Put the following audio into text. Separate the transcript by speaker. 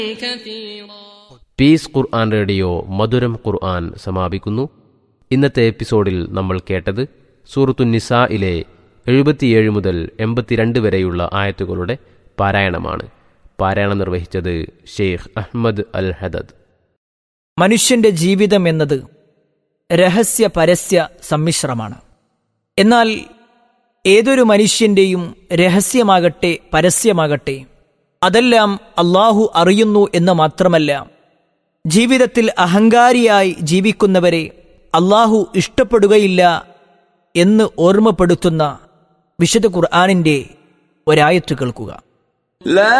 Speaker 1: كثيرا
Speaker 2: piece ഖുർആൻ radio മധുരം ഖുർആൻ സമാപിക്കുന്നു ഇന്നത്തെ എപ്പിസോഡിൽ നമ്മൾ കേട്ടത് സൂറത്തു നിസായിലെ എഴുപത്തിയേഴ് മുതൽ എൺപത്തിരണ്ട് വരെയുള്ള ആയത്തുകളുടെ പാരായണമാണ് പാരായണം നിർവഹിച്ചത് ഷെയ്ഖ് അഹ്മദ് അൽ ഹദദ്
Speaker 3: മനുഷ്യന്റെ ജീവിതം എന്നത് രഹസ്യ പരസ്യ സമ്മിശ്രമാണ് എന്നാൽ ഏതൊരു മനുഷ്യന്റെയും രഹസ്യമാകട്ടെ പരസ്യമാകട്ടെ അതെല്ലാം അള്ളാഹു അറിയുന്നു എന്ന് മാത്രമല്ല ജീവിതത്തിൽ അഹങ്കാരിയായി ജീവിക്കുന്നവരെ അള്ളാഹു ഇഷ്ടപ്പെടുകയില്ല എന്ന് ഓർമ്മപ്പെടുത്തുന്ന വിശുദ്ധ ഖുർആാനിന്റെ ഒരായത്ത് കേൾക്കുക
Speaker 4: لا